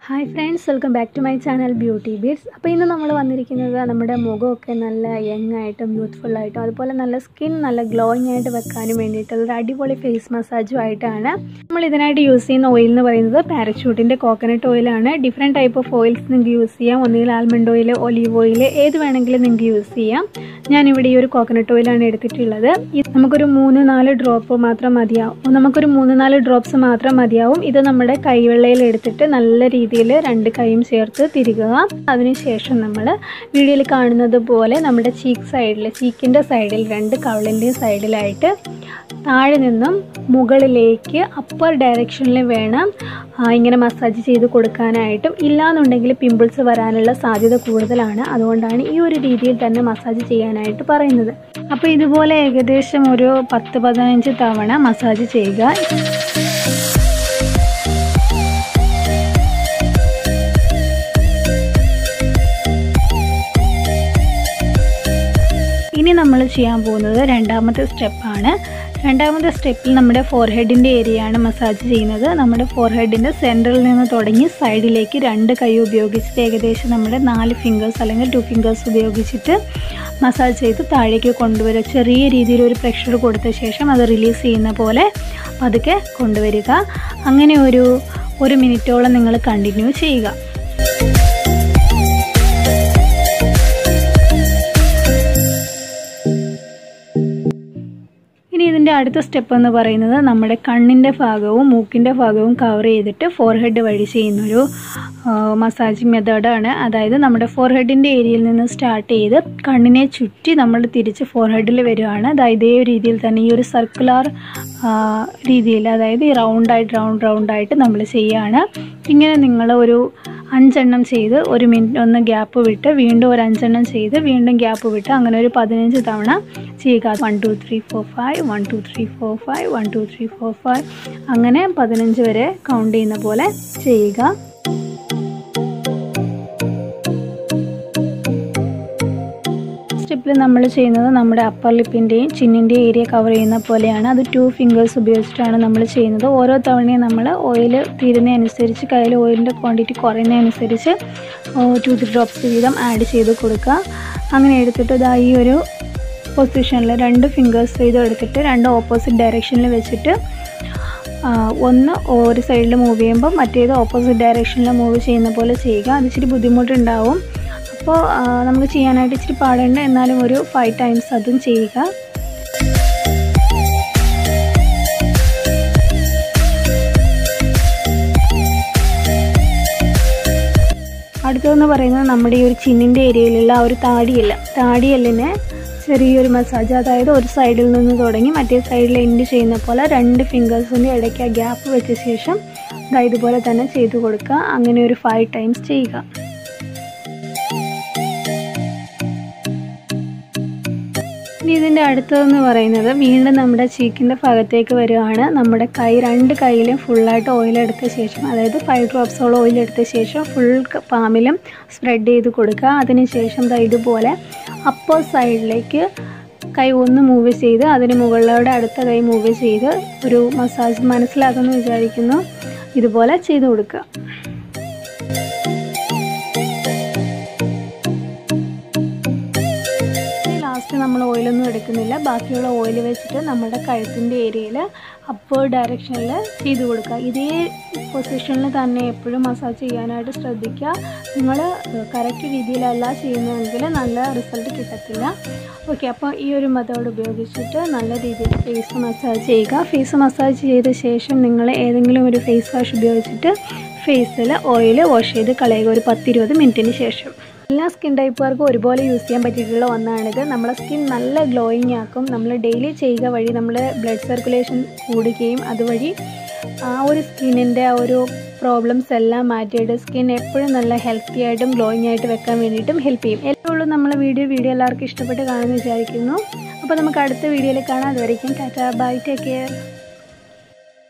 hi friends welcome back to my channel beauty beads അപ്പോൾ ഇന്ന് നമ്മൾ വന്നിരിക്കുന്നത് നമ്മുടെ മുഖമൊക്കെ നല്ല യങ് ആയിട്ടും യൂത്ത്ഫുൾ ആയിട്ടും അതുപോലെ നല്ല സ്കിൻ നല്ല ഗ്ലോയിങ് ആയിട്ട് വെക്കാനും വേണ്ടിയിട്ടുള്ള ഒരു അടിപൊളി ഫേസ് മസാജും ആയിട്ടാണ് നമ്മൾ ഇതിനായിട്ട് യൂസ് ചെയ്യുന്ന ഓയിൽ എന്ന് പറയുന്നത് പാരച്യൂട്ടിൻ്റെ കോക്കനട്ട് ഓയിലാണ് ഡിഫറെൻറ്റ് ടൈപ്പ് ഓഫ് ഓയിൽസ് നിങ്ങൾക്ക് യൂസ് ചെയ്യാം ഒന്നുകിൽ ആൽമണ്ട് ഓയിൽ ഒലീവ് ഓയിൽ ഏത് വേണമെങ്കിലും നിങ്ങൾക്ക് യൂസ് ചെയ്യാം ഞാനിവിടെ ഈ ഒരു കോക്കനട്ട് ഓയിലാണ് എടുത്തിട്ടുള്ളത് ഇത് നമുക്കൊരു മൂന്ന് നാല് ഡ്രോപ്പ് മാത്രം മതിയാവും നമുക്കൊരു മൂന്ന് നാല് ഡ്രോപ്സ് മാത്രം മതിയാവും ഇത് നമ്മുടെ കൈവെള്ളയിൽ എടുത്തിട്ട് നല്ല രീതിയിൽ രണ്ട് കൈയും ചേർത്ത് തിരുകുക അതിനുശേഷം നമ്മൾ വീഡിയോയിൽ കാണുന്നത് പോലെ നമ്മുടെ ചീക്ക് സൈഡിൽ ചീക്കിൻ്റെ സൈഡിൽ രണ്ട് കവളിൻ്റെ സൈഡിലായിട്ട് താഴെ നിന്നും മുകളിലേക്ക് അപ്പർ ഡയറക്ഷനിൽ വേണം ആ, ഇങ്ങനെ മസാജ് ചെയ്ത് കൊടുക്കാനായിട്ടും ഇല്ലാന്നുണ്ടെങ്കിൽ പിമ്പിൾസ് വരാനുള്ള സാധ്യത കൂടുതലാണ് അതുകൊണ്ടാണ് ഈ ഒരു രീതിയിൽ തന്നെ മസാജ് ചെയ്യാനായിട്ട് പറയുന്നത് അപ്പോൾ ഇതുപോലെ ഏകദേശം ഒരു പത്ത് പതിനഞ്ച് തവണ മസാജ് ചെയ്യുക ഇനി നമ്മൾ ചെയ്യാൻ പോകുന്നത് രണ്ടാമത്തെ സ്റ്റെപ്പാണ് രണ്ടാമത്തെ സ്റ്റെപ്പിൽ നമ്മുടെ ഫോർഹെഡിൻ്റെ ഏരിയയാണ് മസാജ് ചെയ്യുന്നത് നമ്മുടെ ഫോർഹെഡിൻ്റെ സെൻറ്ററിൽ നിന്ന് തുടങ്ങി സൈഡിലേക്ക് രണ്ട് കൈ ഉപയോഗിച്ചിട്ട് ഏകദേശം നമ്മുടെ നാല് ഫിംഗേഴ്സ് അല്ലെങ്കിൽ ടു ഫിംഗേഴ്സ് ഉപയോഗിച്ചിട്ട് മസാജ് ചെയ്ത് താഴേക്ക് കൊണ്ടുവരിക ചെറിയ രീതിയിൽ ഒരു പ്രഷർ കൊടുത്ത ശേഷം അത് റിലീസ് ചെയ്യുന്ന പോലെ പതുക്കെ കൊണ്ടുവരിക അങ്ങനെ ഒരു ഒരു മിനിറ്റോളം നിങ്ങൾ കണ്ടിന്യൂ ചെയ്യുക ഇനി ഇതിൻ്റെ അടുത്ത സ്റ്റെപ്പ് എന്ന് പറയുന്നത് നമ്മുടെ കണ്ണിൻ്റെ ഭാഗവും മൂക്കിൻ്റെ ഭാഗവും കവർ ചെയ്തിട്ട് ഫോർഹെഡ് വഴി ചെയ്യുന്നൊരു മസാജിങ് മെത്തേഡാണ് അതായത് നമ്മുടെ ഫോർഹെഡിൻ്റെ ഏരിയയിൽ നിന്ന് സ്റ്റാർട്ട് ചെയ്ത് കണ്ണിനെ ചുറ്റി നമ്മൾ തിരിച്ച് ഫോർഹെഡിൽ വരികയാണ് അതായത് ഇതേ രീതിയിൽ തന്നെ ഈ ഒരു സർക്കുലർ രീതിയിൽ അതായത് ഈ റൗണ്ടായിട്ട് റൗണ്ട് റൗണ്ടായിട്ട് നമ്മൾ ചെയ്യുകയാണ് ഇങ്ങനെ നിങ്ങൾ ഒരു അഞ്ചെണ്ണം ചെയ്ത് ഒരു മിനിറ്റ് ഒന്ന് ഗ്യാപ്പ് വിട്ട് വീണ്ടും ഒരു അഞ്ചെണ്ണം ചെയ്ത് വീണ്ടും ഗ്യാപ്പ് വിട്ട് അങ്ങനെ ഒരു പതിനഞ്ച് തവണ ചെയ്യുക one two three four five one two three four five one two three four five അങ്ങനെ പതിനഞ്ച് വരെ കൗണ്ട് ചെയ്യുന്ന പോലെ ചെയ്യുക സ്റ്റെപ്പിൽ നമ്മൾ ചെയ്യുന്നത് നമ്മുടെ അപ്പർ ലിപ്പിൻ്റെയും ചിന്നിൻ്റെയും ഏരിയ കവർ ചെയ്യുന്ന പോലെയാണ് അത് ടു ഫിംഗേഴ്സ് ഉപയോഗിച്ചിട്ടാണ് നമ്മൾ ചെയ്യുന്നത് ഓരോ തവണയും നമ്മൾ ഓയിൽ തീരുന്നതനുസരിച്ച് കയ്യിൽ ഓയിലിൻ്റെ ക്വാണ്ടിറ്റി കുറയുന്നതനുസരിച്ച് ടു ത്രീ ഡ്രോപ്സ് വീതം ആഡ് ചെയ്ത് കൊടുക്കുക അങ്ങനെ എടുത്തിട്ട് ഇതാ ഈ ഒരു പൊസിഷനിൽ രണ്ട് ഫിംഗേഴ്സ് വീതം എടുത്തിട്ട് രണ്ട് ഓപ്പോസിറ്റ് ഡയറക്ഷനിൽ വെച്ചിട്ട് ആ, ഒന്ന് ഒരു സൈഡിൽ മൂവ് ചെയ്യുമ്പോൾ മറ്റേത് ഓപ്പോസിറ്റ് ഡയറക്ഷനിൽ മൂവ് ചെയ്യുന്ന പോലെ ചെയ്യുക അത് ഇച്ചിരി ബുദ്ധിമുട്ടുണ്ടാവും അപ്പോൾ ആ, നമുക്ക് ചെയ്യാനായിട്ട് ഇച്ചിരി പാടുണ്ട് എന്നാലും ഒരു ഫൈവ് ടൈംസ് അതും ചെയ്യുക അടുത്തതെന്ന് പറയുന്നത് നമ്മുടെ ഈ ഒരു ചിന്നിൻ്റെ ഏരിയയിലുള്ള ആ ഒരു താടിയല്ല താടിയല്ലിനെ ചെറിയൊരു മസാജ് അതായത് ഒരു സൈഡിൽ നിന്ന് തുടങ്ങി മറ്റേ സൈഡിൽ എൻഡ് ചെയ്യുന്ന പോലെ രണ്ട് ഫിംഗേഴ്സിൻ്റെ ഇടയ്ക്ക് ആ ഗ്യാപ്പ് വെച്ച ശേഷം ദാ ഇതുപോലെ തന്നെ ചെയ്തു കൊടുക്കുക അങ്ങനെ ഒരു ഫൈവ് ടൈംസ് ചെയ്യുക ഇനി ഇതിൻ്റെ അടുത്തതെന്ന് പറയുന്നത് വീണ്ടും നമ്മുടെ ചീക്കിൻ്റെ ഭാഗത്തേക്ക് വരികയാണ് നമ്മുടെ കൈ രണ്ട് കൈയിലും ഫുള്ളായിട്ട് ഓയിലെടുത്ത ശേഷം അതായത് ഫൈവ് ഡ്രോപ്സോളം ഓയിലെടുത്ത ശേഷം ഫുൾ പാമിലും സ്പ്രെഡ് ചെയ്ത് കൊടുക്കുക അതിനുശേഷം ദാ ഇതുപോലെ അപ്പർ സൈഡിലേക്ക് കൈ ഒന്ന് മൂവ് ചെയ്ത് അതിന് മുകളിലൂടെ അടുത്ത കൈ മൂവ് ചെയ്ത് ഒരു മസാജ് മനസ്സിലാക്കുമെന്ന് വിചാരിക്കുന്നു ഇതുപോലെ ചെയ്ത് കൊടുക്കുക ലാസ്റ്റ് നമ്മൾ ഓയിലൊന്നും എടുക്കുന്നില്ല ബാക്കിയുള്ള ഓയിൽ വെച്ചിട്ട് നമ്മുടെ കഴുത്തിൻ്റെ ഏരിയയിൽ അപ്പർ ഡയറക്ഷനിൽ ചെയ്ത് കൊടുക്കുക ഇതേ പൊസിഷനിൽ തന്നെ എപ്പോഴും മസാജ് ചെയ്യാനായിട്ട് ശ്രദ്ധിക്കുക നിങ്ങൾ കറക്റ്റ് രീതിയിലല്ല ചെയ്യുന്നതെങ്കിൽ നല്ല റിസൾട്ട് കിട്ടത്തില്ല ഓക്കെ അപ്പോൾ ഈ ഒരു മെത്തേഡ് ഉപയോഗിച്ചിട്ട് നല്ല രീതിയിൽ ഫേസ് മസാജ് ചെയ്യുക ഫേസ് മസാജ് ചെയ്ത ശേഷം നിങ്ങൾ ഏതെങ്കിലും ഒരു ഫേസ് വാഷ് ഉപയോഗിച്ചിട്ട് ഫേസിൽ ഓയിൽ വാഷ് ചെയ്ത് കളയുക ഒരു പത്തിരുപത് മിനിറ്റിന് ശേഷം എല്ലാ സ്കിൻ ടൈപ്പുകാർക്കും ഒരുപോലെ യൂസ് ചെയ്യാൻ പറ്റിയിട്ടുള്ള ഒന്നാണിത് നമ്മളെ സ്കിൻ നല്ല ഗ്ലോയിങ് ആക്കും നമ്മൾ ഡെയിലി ചെയ്യുക വഴി നമ്മൾ ബ്ലഡ് സർക്കുലേഷൻ കൂടുകയും അതുവഴി ആ ഒരു സ്കിന്നിൻ്റെ ആ ഒരു പ്രോബ്ലംസ് എല്ലാം മാറ്റിയിട്ട് സ്കിൻ എപ്പോഴും നല്ല ഹെൽത്തി ആയിട്ടും ഗ്ലോയിങ് ആയിട്ട് വെക്കാൻ വേണ്ടിയിട്ടും ഹെൽപ്പ് ചെയ്യും എല്ലാം ഉള്ളൂ നമ്മളെ വീഡിയോ വീഡിയോ എല്ലാവർക്കും ഇഷ്ടപ്പെട്ട് കാണുമെന്ന് വിചാരിക്കുന്നു അപ്പോൾ നമുക്ക് അടുത്ത വീഡിയോയിൽ കാണാം അതുവരയ്ക്കും ടാറ്റാ ബൈ ടേക്ക് കെയർ